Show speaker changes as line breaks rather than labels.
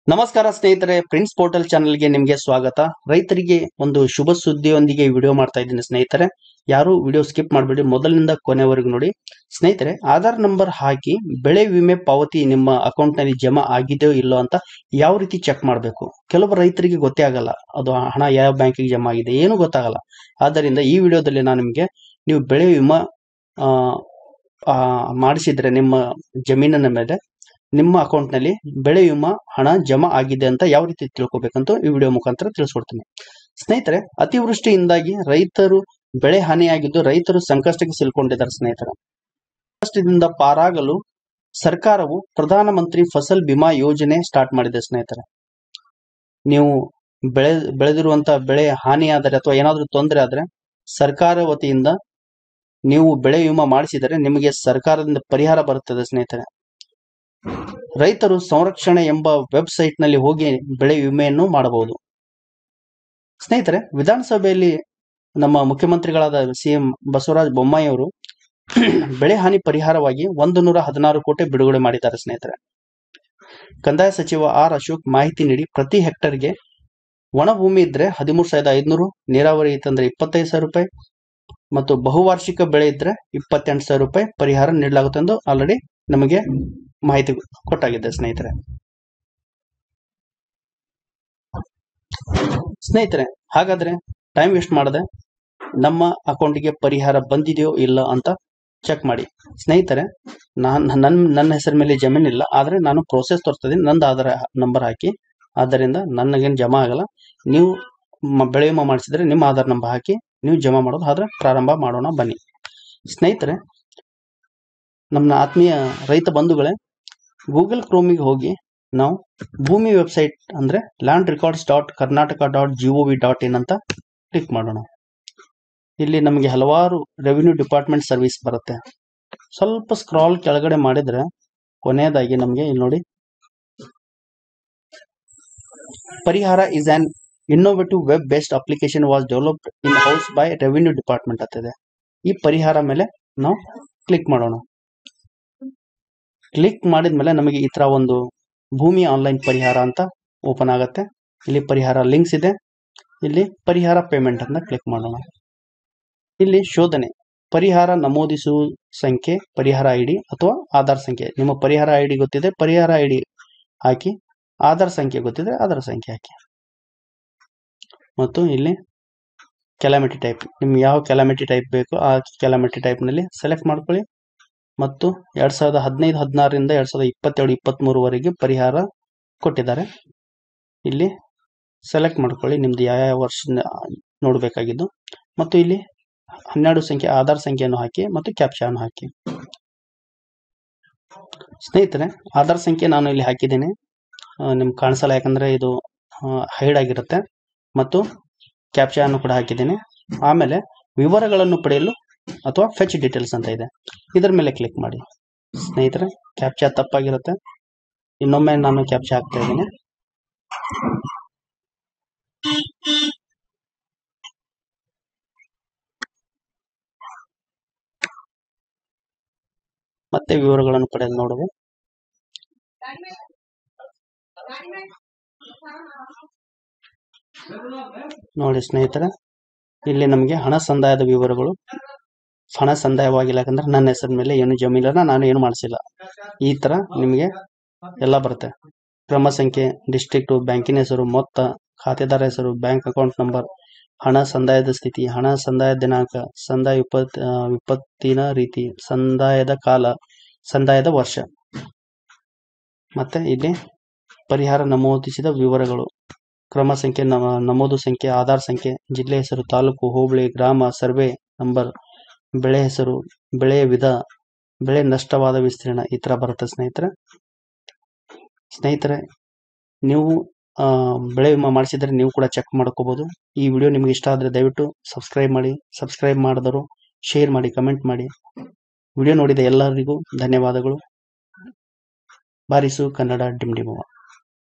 ನಮಸ್ಕಾರ ಸ್ನೇಹಿತರೆ prince portal ಚಾನೆಲ್ಗೆ ನಿಮಗೆ ಸ್ವಾಗತ ರೈತರಿಗೆ ಒಂದು ಶುಭ ಸುದ್ದಿಯೊಂದಿಗೆ ವಿಡಿಯೋ ಮಾಡ್ತಾ ಇದ್ದೀನಿ ಸ್ನೇಹಿತರೆ ಯಾರು ವಿಡಿಯೋ ಸ್ಕಿಪ್ ಮಾಡಬೇಡಿ ಮೊದಲಿನಿಂದ ಕೊನೆವರೆಗೂ ನೋಡಿ ಸ್ನೇಹಿತರೆ ಆಧಾರ್ ನಂಬರ್ ಹಾಕಿ ಬೆಳೆ ವಿಮೆ ಪಾವತಿ ನಿಮ್ಮ ಅಕೌಂಟ್ ನಲ್ಲಿ ಜಮಾ ಆಗಿದೆಯೋ ಇಲ್ಲೋ ಅಂತ ಯಾವ ರೀತಿ ಚೆಕ್ ಮಾಡಬೇಕು ಕೆಲವು ರೈತರಿಗೆ ಗೊತ್ತೇ ಆಗಲ್ಲ ಅದು ಹಣ ಯಾವ ಬ್ಯಾಂಕಿಗೆ ಜಮಾ ಆಗಿದೆ ಏನು ಗೊತ್ತಾಗಲ್ಲ ಆದ್ದರಿಂದ ಈ ವಿಡಿಯೋದಲ್ಲಿ ನಾನು ನಿಮಗೆ ನೀವು ಬೆಳೆ ವಿಮಾ ಆ, ಆ, ಮಾಡಿಸಿದ್ರೆ ನಿಮ್ಮ ಜಮೀನಿನ ಮೇಲೆ ನಿಮ್ಮ ಅಕೌಂಟ್ ನಲ್ಲಿ ಬೆಳೆ ವಿಮಾ ಹಣ ಜಮಾ ಆಗಿದೆ ಅಂತ ಯಾವ ರೀತಿ ತಿಳ್ಕೊಬೇಕಂತ ಈ ವಿಡಿಯೋ ಮುಖಾಂತರ ತಿಳಿಸ್ಕೊಡ್ತೀನಿ ಸ್ನೇಹಿತರೆ ಅತಿವೃಷ್ಟಿಯಿಂದಾಗಿ ರೈತರು ಬೆಳೆ ಹಾನಿಯಾಗಿದ್ದು ರೈತರು ಸಂಕಷ್ಟಕ್ಕೆ ಸಿಲುಕೊಂಡಿದ್ದಾರೆ ಸ್ನೇಹಿತರೆ ಸಂಕಷ್ಟದಿಂದ ಪಾರಾಗಲು ಸರ್ಕಾರವು ಪ್ರಧಾನಮಂತ್ರಿ ಫಸಲ್ ಬಿಮಾ ಯೋಜನೆ ಸ್ಟಾರ್ಟ್ ಮಾಡಿದೆ ಸ್ನೇಹಿತರೆ ನೀವು ಬೆಳೆ ಬೆಳೆದಿರುವಂತ ಬೆಳೆ ಹಾನಿಯಾದರೆ ಅಥವಾ ಏನಾದರೂ ತೊಂದರೆ ಆದ್ರೆ ಸರ್ಕಾರ ವತಿಯಿಂದ ನೀವು ಬೆಳೆ ವಿಮಾ ಮಾಡಿಸಿದರೆ ನಿಮಗೆ ಸರ್ಕಾರದಿಂದ ಪರಿಹಾರ ಬರುತ್ತದೆ ಸ್ನೇಹಿತರೆ ರೈತರು ಸಂರಕ್ಷಣೆ ಎಂಬ ವೆಬ್ಸೈಟ್ ನಲ್ಲಿ ಹೋಗಿ ಬೆಳೆ ವಿಮೆಯನ್ನು ಮಾಡಬಹುದು ಸ್ನೇಹಿತರೆ ವಿಧಾನಸಭೆಯಲ್ಲಿ ನಮ್ಮ ಮುಖ್ಯಮಂತ್ರಿಗಳಾದ ಸಿಎಂ ಬಸವರಾಜ ಬೊಮ್ಮಾಯಿ ಅವರು ಬೆಳೆ ಹಾನಿ ಪರಿಹಾರವಾಗಿ ಒಂದು ನೂರ ಹದಿನಾರು ಕೋಟಿ ಬಿಡುಗಡೆ ಮಾಡಿದ್ದಾರೆ ಸ್ನೇಹಿತರೆ ಕಂದಾಯ ಸಚಿವ ಆರ್ ಅಶೋಕ್ ಮಾಹಿತಿ ನೀಡಿ ಪ್ರತಿ ಹೆಕ್ಟರ್ಗೆ ಒಣ ಭೂಮಿ ಇದ್ರೆ ಹದಿಮೂರು ಸಾವಿರದ ಐದುನೂರು ನೀರಾವರಿ ಇತ್ತಂದ್ರೆ ಇಪ್ಪತ್ತೈದು ಸಾವಿರ ರೂಪಾಯಿ ಮತ್ತು ಬಹುವಾರ್ಷಿಕ ಬೆಳೆ ಇದ್ರೆ ಇಪ್ಪತ್ತೆಂಟು ಸಾವಿರ ರೂಪಾಯಿ ಪರಿಹಾರ ನೀಡಲಾಗುತ್ತೆ ಎಂದು ಆಲ್ರೆಡಿ ನಮಗೆ ಮಾಹಿತಿ ಕೊಟ್ಟಾಗಿದೆ ಸ್ನೇಹಿತರೆ ಸ್ನೇಹಿತರೆ ಹಾಗಾದ್ರೆ ಟೈಮ್ ವೇಸ್ಟ್ ಮಾಡದೆ ನಮ್ಮ ಅಕೌಂಟಿಗೆ ಪರಿಹಾರ ಬಂದಿದೆಯೋ ಇಲ್ಲ ಅಂತ ಚೆಕ್ ಮಾಡಿ ಸ್ನೇಹಿತರೆ ನಾನ್ ನನ್ನ ನನ್ನ ಹೆಸರ ಮೇಲೆ ಜಮೀನಿಲ್ಲ ಆದ್ರೆ ನಾನು ಪ್ರೋಸೆಸ್ ತೋರಿಸ್ತಿದ್ದೀನಿ ನಂದು ಆಧಾರ ನಂಬರ್ ಹಾಕಿ ಆದ್ದರಿಂದ ನನಗೇನು ಜಮಾ ಆಗಲ್ಲ ನೀವು ಮ- ಬೆಳೆ ವಿಮಾ ಮಾಡಿಸಿದ್ರೆ ನಿಮ್ಮ ಆಧಾರ್ ನಂಬರ್ ಹಾಕಿ ನೀವು ಜಮಾ ಮಾಡೋದು ಆದ್ರೆ ಪ್ರಾರಂಭ ಮಾಡೋಣ ಬನ್ನಿ ಸ್ನೇಹಿತರೆ ನಮ್ಮ ಆತ್ಮೀಯ ರೈತ ಬಂಧುಗಳೇ ಗೂಗಲ್ ಕ್ರೋಮಿಗೆ ಹೋಗಿ ನಾವು ಭೂಮಿ ವೆಬ್ಸೈಟ್ ಅಂದ್ರೆ land records dot Karnataka dot G O V dot in ಅಂತ ಕ್ಲಿಕ್ ಮಾಡೋಣ ಇಲ್ಲಿ ನಮಗೆ ಹಲವಾರು ರೆವಿನ್ಯೂ ಡಿಪಾರ್ಟ್ಮೆಂಟ್ ಸರ್ವಿಸ್ ಬರುತ್ತೆ ಸ್ವಲ್ಪ ಸ್ಕ್ರಾಲ್ ಕೆಳಗಡೆ ಮಾಡಿದ್ರೆ ಕೊನೆಯದಾಗಿ ನಮಗೆ ಇಲ್ಲಿ ನೋಡಿ Parihara is an innovative web based application was developed in house by revenue department ಅಂತಿದೆ ಈ ಪರಿಹಾರ ಮೇಲೆ ನಾವು ಕ್ಲಿಕ್ ಮಾಡೋಣ ಕ್ಲಿಕ್ ಮಾಡಿದ್ಮೇಲೆ ನಮಗೆ ಈ ತರ ಒಂದು ಭೂಮಿ ಆನ್ಲೈನ್ ಪರಿಹಾರ ಅಂತ ಓಪನ್ ಆಗುತ್ತೆ ಇಲ್ಲಿ ಪರಿಹಾರ ಲಿಂಕ್ಸ್ ಇದೆ ಇಲ್ಲಿ ಪರಿಹಾರ ಪೇಮೆಂಟ್ ಅಂತ ಕ್ಲಿಕ್ ಮಾಡೋಣ ಇಲ್ಲಿ ಶೋಧನೆ ಪರಿಹಾರ ನಮೂದಿಸುವ ಸಂಖ್ಯೆ ಪರಿಹಾರ ಐಡಿ ಅಥವಾ ಆಧಾರ್ ಸಂಖ್ಯೆ ನಿಮ್ಮ ಪರಿಹಾರ ಐಡಿ ಗೊತ್ತಿದೆ ಪರಿಹಾರ ಐಡಿ ಹಾಕಿ ಆಧಾರ್ ಸಂಖ್ಯೆ ಗೊತ್ತಿದೆ ಆಧಾರ್ ಸಂಖ್ಯೆ ಹಾಕಿ ಮತ್ತು ಇಲ್ಲಿ ಕೆಲಾಮಿಟಿ ಟೈಪ್ ನಿಮ್ಗೆ ಯಾವ ಕೆಲಾಮಿಟಿ ಟೈಪ್ ಬೇಕು ಆ ಕೆಲಾಮಿಟಿ ಟೈಪ್ ನಲ್ಲಿ ಸೆಲೆಕ್ಟ್ ಮಾಡ್ಕೊಳ್ಳಿ ಮತ್ತು ಎರಡ್ ಸಾವಿರದ ಹದಿನೈದು ಹದಿನಾರರಿಂದ ಎರಡ್ ಸಾವಿರದ ಇಪ್ಪತ್ತೆರಡು ಇಪ್ಪತ್ತ್ ಪರಿಹಾರ ಕೊಟ್ಟಿದ್ದಾರೆ ಇಲ್ಲಿ ಸೆಲೆಕ್ಟ್ ಮಾಡ್ಕೊಳ್ಳಿ ನಿಮ್ದು ಯಾವ ಯಾವ ವರ್ಷ ನೋಡಬೇಕಾಗಿದ್ದು ಮತ್ತು ಇಲ್ಲಿ ಹನ್ನೆರಡು ಸಂಖ್ಯೆ ಆಧಾರ್ ಸಂಖ್ಯೆಯನ್ನು ಹಾಕಿ ಮತ್ತು ಕ್ಯಾಪ್ಚಾವನ್ನು ಹಾಕಿ ಸ್ನೇಹಿತರೆ ಆಧಾರ್ ಸಂಖ್ಯೆ ನಾನು ಇಲ್ಲಿ ಹಾಕಿದ್ದೇನೆ ನಿಮ್ಗೆ ಕಾಣಿಸಲ್ಲ ಯಾಕಂದ್ರೆ ಇದು ಹೈಡ್ ಆಗಿರುತ್ತೆ ಮತ್ತು ಕ್ಯಾಪ್ಚಾ ಅನ್ನು ಕೂಡ ಹಾಕಿದ್ದೇನೆ ಆಮೇಲೆ ವಿವರಗಳನ್ನು ಪಡೆಯಲು ಅಥವಾ ಫೆಚ್ ಡೀಟೇಲ್ಸ್ ಅಂತ ಇದೆ ಇದರ ಮೇಲೆ ಕ್ಲಿಕ್ ಮಾಡಿ ಸ್ನೇಹಿತರೆ ಕ್ಯಾಪ್ಚಾ ತಪ್ಪಾಗಿರುತ್ತೆ ಇನ್ನೊಮ್ಮೆ ನಾನು ಕ್ಯಾಪ್ಚಾ ಹಾಕ್ತಾ ಇದ್ದೀನಿ ಮತ್ತೆ ವಿವರಗಳನ್ನು ಪಡೆಯಲು ನೋಡುವೆ ನೋಡಿ ಸ್ನೇಹಿತರೆ ಇಲ್ಲಿ ನಮಗೆ ಹಣ ಸಂದಾಯದ ವಿವರಗಳು ಹಣ ಸಂದಾಯವಾಗಿಲ್ಲ ಯಾಕಂದ್ರೆ ನನ್ನ ಹೆಸರ ಮೇಲೆ ಏನು ಜಮೀನಿಲ್ಲ ನಾನು ಏನು ಮಾಡಿಸಿಲ್ಲ ಈ ತರ ನಿಮಗೆ ಎಲ್ಲ ಬರುತ್ತೆ ಕ್ರಮ ಸಂಖ್ಯೆ ಡಿಸ್ಟ್ರಿಕ್ಟ್ ಬ್ಯಾಂಕಿನ ಹೆಸರು ಮೊತ್ತ ಖಾತೆದಾರ ಹೆಸರು ಬ್ಯಾಂಕ್ ಅಕೌಂಟ್ ನಂಬರ್ ಹಣ ಸಂದಾಯದ ಸ್ಥಿತಿ ಹಣ ಸಂದಾಯ ದಿನಾಂಕ ಸಂದಾಯ ವಿಪತ್ ಆ, ವಿಪತ್ತಿನ ರೀತಿ ಸಂದಾಯದ ಕಾಲ ಸಂದಾಯದ ವರ್ಷ ಮತ್ತೆ ಇಲ್ಲಿ ಪರಿಹಾರ ನಮೂದಿಸಿದ ವಿವರಗಳು ಕ್ರಮ ಸಂಖ್ಯೆ ನಮ- ನಮೂದು ಸಂಖ್ಯೆ ಆಧಾರ್ ಸಂಖ್ಯೆ ಜಿಲ್ಲೆ ಹೆಸರು ತಾಲೂಕು ಹೋಬಳಿ ಗ್ರಾಮ ಸರ್ವೆ ನಂಬರ್ ಬೆಳೆ ಹೆಸರು ಬೆಳೆಯ ವಿಧ ಬೆಳೆ ನಷ್ಟವಾದ ವಿಸ್ತೀರ್ಣ ಈ ತರ ಬರುತ್ತೆ ಸ್ನೇಹಿತರೆ ಸ್ನೇಹಿತರೆ ನೀವು ಆ, ಬೆಳೆ ವಿಮಾ ಮಾಡಿಸಿದ್ರೆ ನೀವು ಕೂಡ ಚೆಕ್ ಮಾಡ್ಕೋಬಹುದು ಈ ವಿಡಿಯೋ ನಿಮ್ಗೆ ಇಷ್ಟ ಆದ್ರೆ ದಯವಿಟ್ಟು ಸಬ್ಸ್ಕ್ರೈಬ್ ಮಾಡಿ ಸಬ್ಸ್ಕ್ರೈಬ್ ಮಾಡಿದವರು ಶೇರ್ ಮಾಡಿ ಕಮೆಂಟ್ ಮಾಡಿ ವಿಡಿಯೋ ನೋಡಿದ ಎಲ್ಲರಿಗೂ ಧನ್ಯವಾದಗಳು ಬಾರಿಸು ಕನ್ನಡ ಡಿಮ್ ಡಿಮುವ